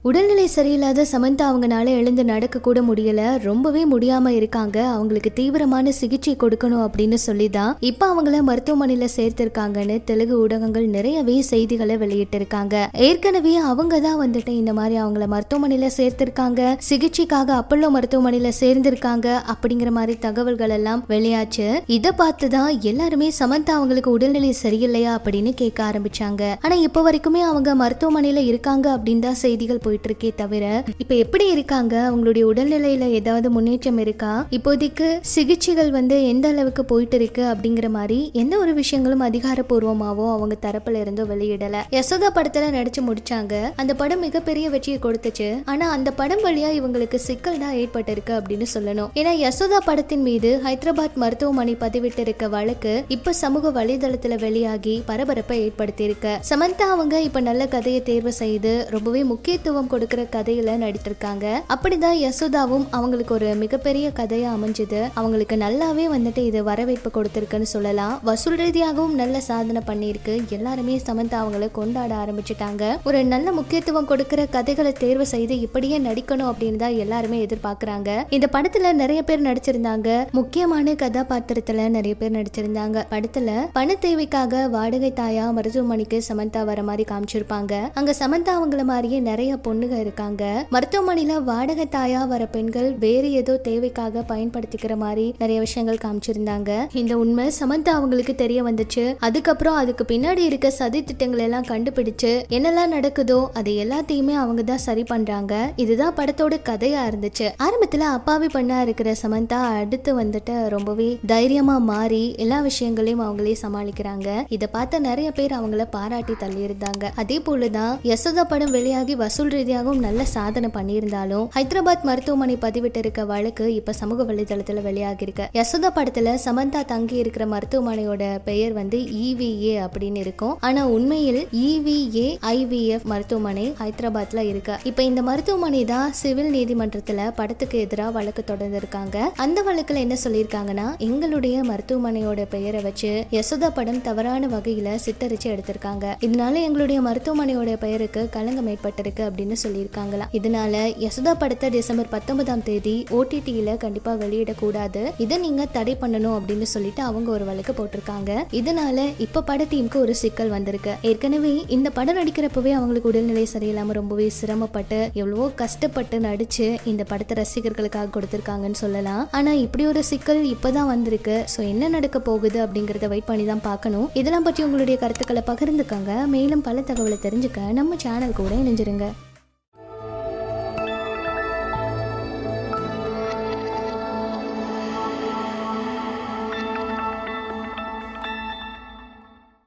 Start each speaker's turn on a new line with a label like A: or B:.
A: உடல்நிலை சரியில்லாத சமந்தா அவங்கனால எழுந்து நடக்க கூட முடியல ரொம்பவே முடியாம இருக்காங்க அவங்களுக்கு தீவிரமான சிகிச்சை கொடுக்கணும் அப்படின்னு சொல்லி தான் இப்ப அவங்கள மருத்துவமனையில சேர்த்திருக்காங்கன்னு தெலுங்கு ஊடகங்கள் நிறையவே செய்திகளை வெளியிட்டு இருக்காங்க ஏற்கனவே அவங்க தான் வந்துட்டு இந்த மாதிரி அவங்கள மருத்துவமனையில சேர்த்திருக்காங்க சிகிச்சைக்காக அப்பல்லோ மருத்துவமனையில சேர்ந்திருக்காங்க அப்படிங்கிற மாதிரி தகவல்கள் எல்லாம் வெளியாச்சு இதை பார்த்து தான் எல்லாருமே சமந்தா அவங்களுக்கு உடல்நிலை சரியில்லையா அப்படின்னு கேட்க ஆரம்பிச்சாங்க ஆனா இப்போ வரைக்குமே அவங்க மருத்துவமனையில இருக்காங்க அப்படின்னு தான் செய்திகள் போயிட்டு இருக்கே தவிர இப்ப எப்படி இருக்காங்க அவங்களுடைய உடல்நிலையில ஏதாவது முன்னேற்றம் இருக்கா இப்போதைக்கு சிகிச்சைகள் வந்து எந்த அளவுக்கு போயிட்டு இருக்கு அப்படிங்கிற மாதிரி எந்த ஒரு விஷயங்களும் அதிகாரப்பூர்வமாவோ அவங்க தரப்புல இருந்தோ வெளியிடல யசோதா படத்துல நடிச்சு முடிச்சாங்க அந்த படம் மிகப்பெரிய வெற்றியை கொடுத்துச்சு ஆனா அந்த படம் வழியா இவங்களுக்கு சிக்கல் தான் ஏற்பட்டிருக்கு அப்படின்னு சொல்லணும் ஏன்னா யசோதா படத்தின் மீது ஹைதராபாத் மருத்துவமனை பதிவிட்டு இருக்க வழக்கு இப்ப சமூக வலைதளத்துல வெளியாகி பரபரப்பை ஏற்படுத்தி இருக்கு சமந்தா அவங்க இப்ப நல்ல கதையை தேர்வு செய்து ரொம்பவே முக்கியத்துவம் கொடுக்கிற கதையில நடித்திருக்காங்க அப்படிதான் யசோதாவும் அவங்களுக்கு ஒரு மிகப்பெரிய கதையா அமைஞ்சது அவங்களுக்கு நல்லாவே வந்துட்டு இது வரவேற்பு கொடுத்திருக்குன்னு சொல்லலாம் வசூல் ரீதியாகவும் நல்ல சாதனை பண்ணியிருக்கு எல்லாருமே சமந்தா அவங்கள கொண்டாட ஆரம்பிச்சிட்டாங்க ஒரு நல்ல முக்கியத்துவம் கொடுக்கிற கதைகளை தேர்வு செய்து இப்படியே நடிக்கணும் அப்படின்னு தான் எல்லாருமே எதிர்பார்க்கறாங்க இந்த படத்துல நிறைய பேர் நடிச்சிருந்தாங்க முக்கியமான கதாபாத்திரத்துல நிறைய பேர் நடிச்சிருந்தாங்க படத்துல பண தேவைக்காக வாடகை தாயா மருத்துவமனைக்கு சமந்தா வர மாதிரி காமிச்சிருப்பாங்க அங்க சமந்தா அவங்கள மாதிரியே நிறைய பொண்ணுங்க இருக்காங்க மருத்துவமனையில வாடகை தாயா வர பெண்கள் வேறு ஏதோ தேவைக்காக பயன்படுத்திக்கிற மாதிரி நிறைய விஷயங்கள் காமிச்சிருந்தாங்க இந்த உண்மை சமந்தா அவங்களுக்கு தெரிய வந்துச்சு அதுக்கப்புறம் அதுக்கு பின்னாடி இருக்க சதி திட்டங்கள் எல்லாம் கண்டுபிடிச்சு என்னெல்லாம் நடக்குதோ அது எல்லாத்தையுமே அவங்க தான் சரி பண்றாங்க இதுதான் படத்தோட கதையா இருந்துச்சு ஆரம்பத்துல அப்பாவி பண்ணா இருக்கிற சமந்தா அடுத்து வந்துட்டு ரொம்பவே தைரியமா மாறி எல்லா விஷயங்களையும் அவங்களே சமாளிக்கிறாங்க இதை பார்த்த நிறைய பேர் அவங்கள பாராட்டி தள்ளியிருந்தாங்க அதே போலதான் யசோதா படம் வெளியாகி வசூல் ரீதியாகவும் நல்ல சாதனை பண்ணியிருந்தாலும் ஹைதராபாத் மருத்துவமனை பதிவிட்டு இருக்க வழக்கு இப்ப சமூக வலைதளத்துல வெளியாகி இருக்கு யசோதா படத்துல சமந்தா தங்கி இருக்கிற மருத்துவமனையோட பெயர் வந்து இவிஏ அப்படின்னு இருக்கும் ஆனா உண்மையில் இவிஏ ஐவிஎஃப் மருத்துவமனை ஹைதராபாத்ல இருக்கு இப்ப இந்த மருத்துவமனை தான் சிவில் நீதிமன்றத்துல படத்துக்கு எதிராக வழக்கு தொடர்ந்திருக்காங்க அந்த வழக்குல என்ன சொல்லியிருக்காங்கன்னா எங்களுடைய மருத்துவமனையோட பெயரை வச்சு யசோதா படம் தவறான வகையில சித்தரிச்சு எடுத்திருக்காங்க இதனால எங்களுடைய மருத்துவமனையோட பெயருக்கு களங்கம் ஏற்பட்டிருக்கு அப்படின்னு சொல்லியிருக்காங்களா இதனால யசோதா படத்தை டிசம்பர் பத்தொன்பதாம் தேதி ஓடிடியில கண்டிப்பா வெளியிடக்கூடாது இதை நீங்க தடை பண்ணணும் அப்படின்னு சொல்லிட்டு அவங்க ஒரு வழக்கு போட்டிருக்காங்க இதனால இப்ப பட டீமுக்கு ஒரு சிக்கல் வந்திருக்கு ஏற்கனவே இந்த படம் நடிக்கிறப்பவே அவங்களுக்கு உடல்நிலை சரியில்லாம ரொம்பவே சிரமப்பட்டு எவ்வளவோ கஷ்டப்பட்டு நடிச்சு இந்த படத்தை ரசிகர்களுக்காக கொடுத்திருக்காங்கன்னு சொல்லலாம் ஆனா இப்படி ஒரு சிக்கல் இப்பதான் வந்திருக்கு ஸோ என்ன நடக்க போகுது அப்படிங்கறத வெயிட் பண்ணி தான் பார்க்கணும் இதெல்லாம் பற்றி உங்களுடைய கருத்துக்களை பகிர்ந்துக்கங்க மேலும் பல தகவலை தெரிஞ்சுக்க நம்ம சேனல் கூட இணைஞ்சிருங்க